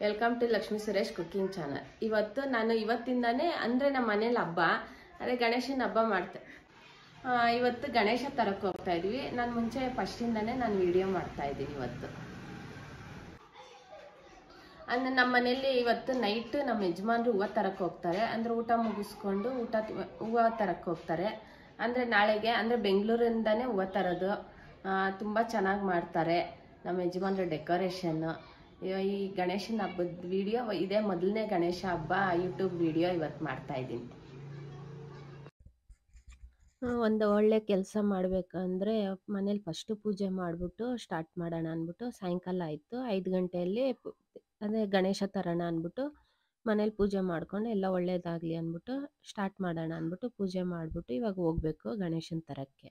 welcome to Lakshmi Suresh cooking channel ಇವತ್ತು ನಾನು ಇವತ್ತಿಂದಾನೇ ಅಂದರೆ ನಮ್ಮ ಮನೇಲಿ ಹಬ್ಬ ಅದೇ ಗಣೇಶನ ಹಬ್ಬ ಮಾಡ್ತೆ ಆ, ಇವತ್ತು ಗಣೇಶ ತರಕ್ಕೆ ಹೋಗ್ತಾ ಇದ್ವಿ ನಾನು ಮುಂಚೆ ಫಸ್ಟಿಂದಾನೇ ನಾನು ವಿಡಿಯೋ ಮಾಡ್ತಾ ಇದ್ದೀನಿ ಇವತ್ತು ಅಂದ್ರೆ ನಮ್ಮ ಮನೇಲಿ ಇವತ್ತು ನೈಟ್ ನಮ್ಮ ಯಜಮಾನ್ರು ಹೂವು ತರಕ್ಕೆ ಹೋಗ್ತಾರೆ ಅಂದ್ರೆ ಊಟ ಮುಗಿಸ್ಕೊಂಡು ಊಟ ತಿ- ಹೂವು ತರಕ್ಕೆ ಹೋಗ್ತಾರೆ ಅಂದರೆ ನಾಳೆಗೆ ಅಂದರೆ ಬೆಂಗಳೂರಿಂದನೇ ಹೂವು ತರೋದು ಆ, ತುಂಬ ಚೆನ್ನಾಗಿ ಮಾಡ್ತಾರೆ ನಮ್ಮ ಯಜಮಾನ್ರು ಡೆಕೋರೇಷನ್ನು ಈ ಗಣೇಶನ ಹಬ್ಬದ ವಿಡಿಯೋ ಇದೇ ಮೊದಲನೇ ಗಣೇಶ ಹಬ್ಬ ಯೂಟ್ಯೂಬ್ ವಿಡಿಯೋ ಇವತ್ತು ಮಾಡ್ತಾ ಇದ್ದೀನಿ ಒಂದು ಒಳ್ಳೆ ಕೆಲಸ ಮಾಡಬೇಕಂದ್ರೆ ಮನೇಲಿ ಫಸ್ಟು ಪೂಜೆ ಮಾಡಿಬಿಟ್ಟು ಸ್ಟಾರ್ಟ್ ಮಾಡೋಣ ಅಂದ್ಬಿಟ್ಟು ಸಾಯಂಕಾಲ ಆಯಿತು ಐದು ಗಂಟೆಯಲ್ಲಿ ಪು- ಅದೇ ಗಣೇಶ ತರೋಣ ಅಂದ್ಬಿಟ್ಟು ಮನೇಲಿ ಪೂಜೆ ಮಾಡ್ಕೊಂಡು ಎಲ್ಲ ಒಳ್ಳೇದಾಗಲಿ ಅಂದ್ಬಿಟ್ಟು ಸ್ಟಾರ್ಟ್ ಮಾಡೋಣ ಅಂದ್ಬಿಟ್ಟು ಪೂಜೆ ಮಾಡಿಬಿಟ್ಟು ಇವಾಗ ಹೋಗ್ಬೇಕು ಗಣೇಶನ ತರಕ್ಕೆ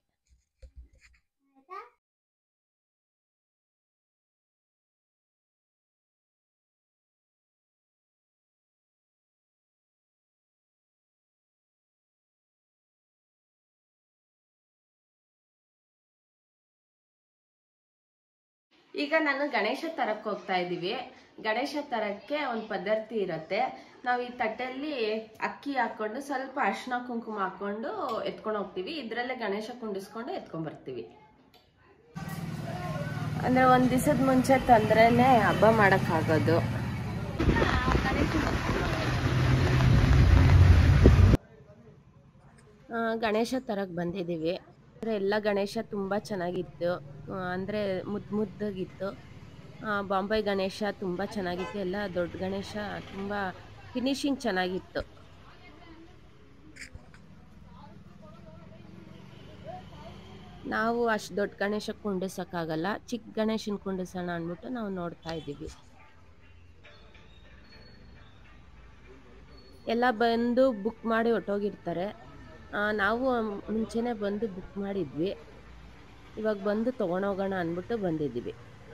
ಈಗ ನಾನು ಗಣೇಶ ತರಕ್ಕೆ ಹೋಗ್ತಾ ಇದ್ದೀವಿ ಗಣೇಶ ತರಕ್ಕೆ ಒಂದು ಪದ್ಧತಿ ಇರುತ್ತೆ ನಾವು ಈ ತಟ್ಟೆಯಲ್ಲಿ ಅಕ್ಕಿ ಹಾಕೊಂಡು ಸ್ವಲ್ಪ ಅರಿಶಿನ ಕುಂಕುಮ ಹಾಕೊಂಡು ಎತ್ಕೊಂಡು ಹೋಗ್ತೀವಿ ಇದರಲ್ಲೇ ಗಣೇಶ ಕುಂಡಿಸ್ಕೊಂಡು ಎತ್ಕೊಂಡ್ ಬರ್ತೀವಿ ಅಂದ್ರೆ ಒಂದ್ ದಿವಸದ ಮುಂಚೆ ತಂದ್ರೇನೆ ಹಬ್ಬ ಮಾಡಕ್ಕಾಗೋದು ಆ, ಗಣೇಶ ತರಕ್ಕೆ ಬಂದಿದ್ದೀವಿ ಅಂದರೆ ಎಲ್ಲ ಗಣೇಶ ತುಂಬ ಚೆನ್ನಾಗಿತ್ತು ಆ, ಅಂದರೆ ಮುದ್ದು ಮುದ್ದಾಗಿತ್ತು ಆ, ಬಾಂಬೆ ಗಣೇಶ ತುಂಬ ಚೆನ್ನಾಗಿತ್ತು ಎಲ್ಲ ದೊಡ್ಡ ಗಣೇಶ ತುಂಬ ಫಿನಿಶಿಂಗ್ ಚೆನ್ನಾಗಿತ್ತು ನಾವು ಅಷ್ಟು ದೊಡ್ಡ ಗಣೇಶ ಕುಂಡಿಸೋಕ್ಕಾಗಲ್ಲ ಚಿಕ್ಕ ಗಣೇಶನ ಕುಂಡಿಸೋಣ ಅಂದ್ಬಿಟ್ಟು ನಾವು ನೋಡ್ತಾ ಇದ್ದೀವಿ ಎಲ್ಲ ಬಂದು ಬುಕ್ ಮಾಡಿ ಹೊಟ್ಟೋಗಿರ್ತಾರೆ ಆ, ನಾವು ಮುಂಚೆನೇ ಬಂದು ಬುಕ್ ಮಾಡಿದ್ವಿ ಇವಾಗ ಬಂದು ತೊಗೊಂಡೋಗೋಣ ಅಂದ್ಬಿಟ್ಟು ಬಂದಿದ್ದೀವಿ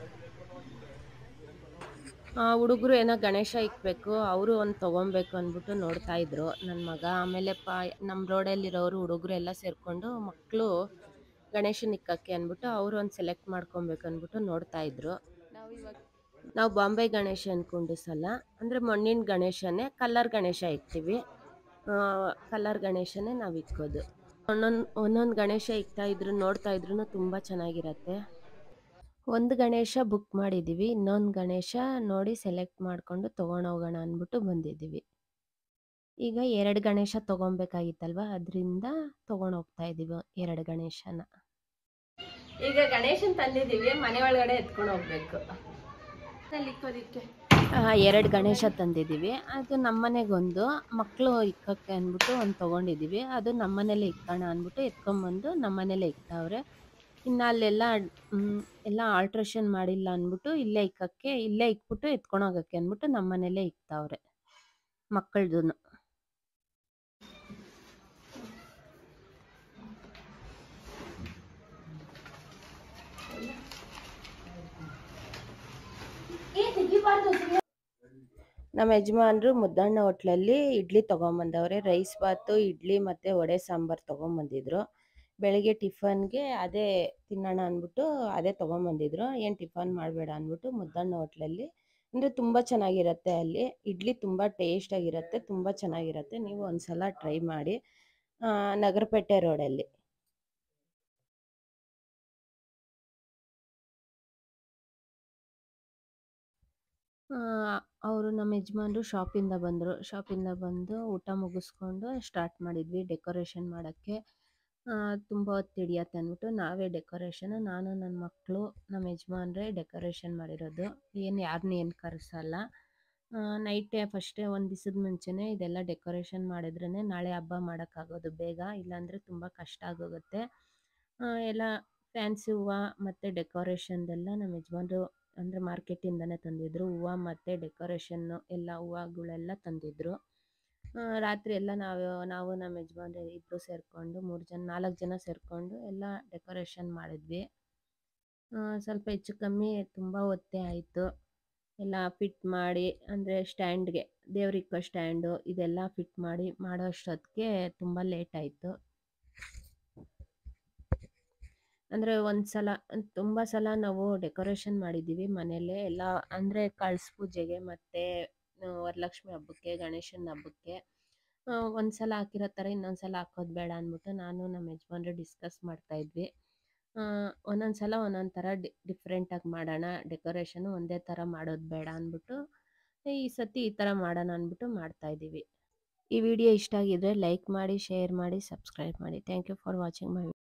ಹುಡುಗರು ಏನೋ ಗಣೇಶ ಇಕ್ಬೇಕು ಅವರು ಒಂದು ತೊಗೊಬೇಕು ಅಂದ್ಬಿಟ್ಟು ನೋಡ್ತಾ ಇದ್ರು ನನ್ನ ಮಗ ಆಮೇಲೆ ಪ ನಮ್ಮ ರೋಡಲ್ಲಿರೋರು ಹುಡುಗರು ಎಲ್ಲ ಸೇರಿಕೊಂಡು ಮಕ್ಕಳು ಗಣೇಶನ ಇಕ್ಕಕ್ಕೆ ಅಂದ್ಬಿಟ್ಟು ಅವರು ಒಂದು ಸೆಲೆಕ್ಟ್ ಮಾಡ್ಕೊಬೇಕು ಅಂದ್ಬಿಟ್ಟು ನೋಡ್ತಾ ಇದ್ರು ನಾವು ಇವಾಗ ನಾವು ಬಾಂಬೆ ಗಣೇಶ ಕುಂಡಿಸಲ್ಲ ಅಂದರೆ ಮಣ್ಣಿನ ಗಣೇಶನೇ ಕಲ್ಲರ್ ಗಣೇಶ ಇಕ್ತೀವಿ ಕಲ್ಲರ್ ಗಣೇಶನೇ ನಾವು ಇಕ್ಕೋದು ಒಂದೊಂದು ಒಂದೊಂದು ಗಣೇಶ ಇಕ್ತಾ ಇದ್ರು ನೋಡ್ತಾ ಇದ್ರು ತುಂಬ ಚೆನ್ನಾಗಿರತ್ತೆ ಒಂದು ಗಣೇಶ ಬುಕ್ ಮಾಡಿದ್ದೀವಿ ಇನ್ನೊಂದು ಗಣೇಶ ನೋಡಿ ಸೆಲೆಕ್ಟ್ ಮಾಡಿಕೊಂಡು ತೊಗೊಂಡೋಗೋಣ ಅಂದ್ಬಿಟ್ಟು ಬಂದಿದ್ದೀವಿ ಈಗ ಎರಡು ಗಣೇಶ ತೊಗೊಬೇಕಾಗಿತ್ತಲ್ವ ಅದರಿಂದ ತೊಗೊಂಡೋಗ್ತಾ ಇದ್ದೀವಿ ಎರಡು ಗಣೇಶನ ಈಗ ಗಣೇಶನ್ ತಂದಿದ್ದೀವಿ ಮನೆ ಒಳಗಡೆ ಎತ್ಕೊಂಡು ಹೋಗ್ಬೇಕು ಅಲ್ಲಿ ಇಕ್ಕೋದಿಕ್ಕೆ ಎರಡು ಗಣೇಶ ತಂದಿದ್ದೀವಿ ಅದು ನಮ್ಮನೆಗೊಂದು ಮಕ್ಕಳು ಇಕ್ಕಕ್ಕೆ ಅಂದ್ಬಿಟ್ಟು ಒಂದು ತೊಗೊಂಡಿದ್ದೀವಿ ಅದು ನಮ್ಮನೇಲೆ ಇಕ್ಕೋಣ ಅಂದ್ಬಿಟ್ಟು ಎತ್ಕೊಂಬಂದು ನಮ್ಮನೇಲೆ ಇಕ್ತಾವ್ರೆ ಇನ್ನು ಅಲ್ಲೆಲ್ಲ ಮ್, ಎಲ್ಲ ಆಲ್ಟ್ರೇಷನ್ ಮಾಡಿಲ್ಲ ಅಂದ್ಬಿಟ್ಟು ಇಲ್ಲೇ ಇಕ್ಕಕ್ಕೆ ಇಲ್ಲೇ ಇಕ್ಬಿಟ್ಟು ಎತ್ಕೊಂಡು ಹೋಗೋಕ್ಕೆ ಅಂದ್ಬಿಟ್ಟು ನಮ್ಮನೇಲೆ ಇಕ್ತಾವ್ರೆ ಮಕ್ಕಳ್ದು ನಮ್ಮ ಯಜಮಾನ್ರು ಮುದ್ದಣ್ಣ ಹೋಟ್ಲಲ್ಲಿ ಇಡ್ಲಿ ತೊಗೊಂಬಂದವ್ರೆ ರೈಸ್ ಬಾತು ಇಡ್ಲಿ ಮತ್ತು ವಡೆ ಸಾಂಬಾರು ತೊಗೊಂಬಂದಿದ್ರು ಬೆಳಿಗ್ಗೆ ಟಿಫನ್ಗೆ ಅದೇ ತಿನ್ನೋಣ ಅಂದ್ಬಿಟ್ಟು ಅದೇ ತೊಗೊಂಬಂದಿದ್ರು ಏನು ಟಿಫನ್ ಮಾಡಬೇಡ ಅಂದ್ಬಿಟ್ಟು ಮುದ್ದಣ್ಣ ಹೋಟ್ಲಲ್ಲಿ ಅಂದರೆ ತುಂಬ ಚೆನ್ನಾಗಿರುತ್ತೆ ಅಲ್ಲಿ ಇಡ್ಲಿ ತುಂಬ ಟೇಸ್ಟಾಗಿರುತ್ತೆ ತುಂಬ ಚೆನ್ನಾಗಿರುತ್ತೆ ನೀವು ಒಂದ್ಸಲ ಟ್ರೈ ಮಾಡಿ ಆ, ನಗರಪೇಟೆ ರೋಡಲ್ಲಿ ಅವರು ನಮ್ಮ ಯಜಮಾನ್ರು ಶಾಪಿಂದ ಬಂದರು ಶಾಪಿಂದ ಬಂದು ಊಟ ಮುಗಿಸ್ಕೊಂಡು ಸ್ಟಾರ್ಟ್ ಮಾಡಿದ್ವಿ ಡೆಕೋರೇಷನ್ ಮಾಡೋಕ್ಕೆ ತುಂಬ ಹೊತ್ತು ಹಿಡಿಯತ್ತೆ ಅಂದ್ಬಿಟ್ಟು ನಾವೇ ಡೆಕೋರೇಷನ್ ನಾನು ನನ್ನ ಮಕ್ಕಳು ನಮ್ಮ ಯಜಮಾನ್ರೇ ಡೆಕೋರೇಷನ್ ಮಾಡಿರೋದು ಏನು ಯಾರನ್ನೂ ಏನು ಕರೆಸಲ್ಲ ನೈಟೇ ಫಸ್ಟೇ ಒಂದು ದಿವಸದ ಮುಂಚೆನೇ ಇದೆಲ್ಲ ಡೆಕೋರೇಷನ್ ಮಾಡಿದ್ರೇ ನಾಳೆ ಹಬ್ಬ ಮಾಡೋಕ್ಕಾಗೋದು ಬೇಗ ಇಲ್ಲಾಂದರೆ ತುಂಬ ಕಷ್ಟ ಆಗೋಗುತ್ತೆ ಆ, ಎಲ್ಲ ಫ್ಯಾನ್ಸಿ ಹೂವು ಮತ್ತು ಡೆಕೋರೇಷನ್ದೆಲ್ಲ ನಮ್ಮ ಯಜಮಾನ್ರು ಅಂದರೆ ಮಾರ್ಕೆಟಿಂದನೇ ತಂದಿದ್ರು ಹೂವು ಮತ್ತು ಡೆಕೋರೇಷನ್ನು ಎಲ್ಲ ಹೂವುಗಳೆಲ್ಲ ತಂದಿದ್ರು ಆ, ರಾತ್ರಿ ಎಲ್ಲ ನಾವು ನಾವು ನಮ್ಮ ಯಜಮಾನ್ರು ಇಬ್ಬರು ಸೇರಿಕೊಂಡು ಮೂರು ಜನ ನಾಲ್ಕು ಜನ ಸೇರಿಕೊಂಡು ಎಲ್ಲ ಡೆಕೋರೇಷನ್ ಮಾಡಿದ್ವಿ ಆ, ಸ್ವಲ್ಪ ಹೆಚ್ಚು ಕಮ್ಮಿ ತುಂಬ ಹೊತ್ತೇ ಆಯಿತು ಎಲ್ಲ ಫಿಟ್ ಮಾಡಿ ಅಂದರೆ ಸ್ಟ್ಯಾಂಡ್ಗೆ ದೇವ್ರಿಕ್ಕೋ ಸ್ಟ್ಯಾಂಡು ಇದೆಲ್ಲ ಫಿಟ್ ಮಾಡಿ ಮಾಡೋ ಅಷ್ಟೊತ್ತಿಗೆ ತುಂಬ ಲೇಟ್ ಆಯಿತು ಅಂದರೆ ಒಂದು ಸಲ ತುಂಬ ಸಲ ನಾವು ಡೆಕೋರೇಷನ್ ಮಾಡಿದ್ದೀವಿ ಮನೇಲೇ ಎಲ್ಲ ಅಂದರೆ ಕಳಸ ಪೂಜೆಗೆ ಮತ್ತು ವರಲಕ್ಷ್ಮಿ ಹಬ್ಬಕ್ಕೆ ಗಣೇಶನ ಹಬ್ಬಕ್ಕೆ ಒಂದು ಸಲ ಹಾಕಿರೋ ಥರ ಇನ್ನೊಂದು ಸಲ ಹಾಕೋದು ಬೇಡ ಅಂದ್ಬಿಟ್ಟು ನಾನು ನಮ್ಮ ಯಜಮಾನ್ರು ಡಿಸ್ಕಸ್ ಮಾಡ್ತಾಯಿದ್ವಿ ಒಂದೊಂದು ಸಲ ಒಂದೊಂದು ಥರ ಡಿ ಡಿಫ್ರೆಂಟಾಗಿ ಮಾಡೋಣ ಡೆಕೋರೇಷನು ಒಂದೇ ಥರ ಮಾಡೋದು ಬೇಡ ಅಂದ್ಬಿಟ್ಟು ಈ ಸತಿ ಈ ಥರ ಮಾಡೋಣ ಅಂದ್ಬಿಟ್ಟು ಮಾಡ್ತಾಯಿದ್ದೀವಿ ಈ ವಿಡಿಯೋ ಇಷ್ಟ ಆಗಿದ್ರೆ ಲೈಕ್ ಮಾಡಿ ಶೇರ್ ಮಾಡಿ ಸಬ್ಸ್ಕ್ರೈಬ್ ಮಾಡಿ thank you for watching my